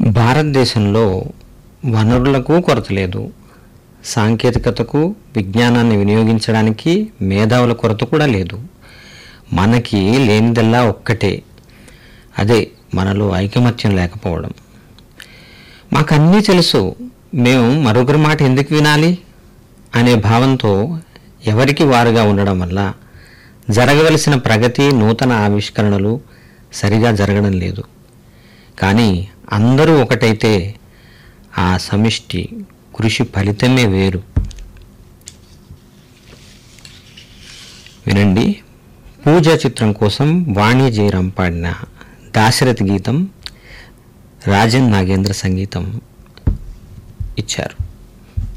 భారతదేశంలో వనరులకు కొరత లేదు సాంకేతికతకు విజ్ఞానాన్ని వినియోగించడానికి మేధావుల కొరత కూడా లేదు మనకి లేనిదల్లా ఒక్కటే అదే మనలో ఐకమత్యం లేకపోవడం మాకన్నీ తెలుసు మేము మరొకరి మాట ఎందుకు వినాలి అనే భావంతో ఎవరికి వారుగా ఉండడం వల్ల జరగవలసిన ప్రగతి నూతన ఆవిష్కరణలు సరిగా జరగడం లేదు కానీ అందరూ ఒకటైతే ఆ సమిష్టి కృషి ఫలితమే వేరు వినండి పూజా చిత్రం కోసం వాణి జయరాం పాడిన దాశరథి గీతం రాజన్ నాగేంద్ర సంగీతం ఇచ్చారు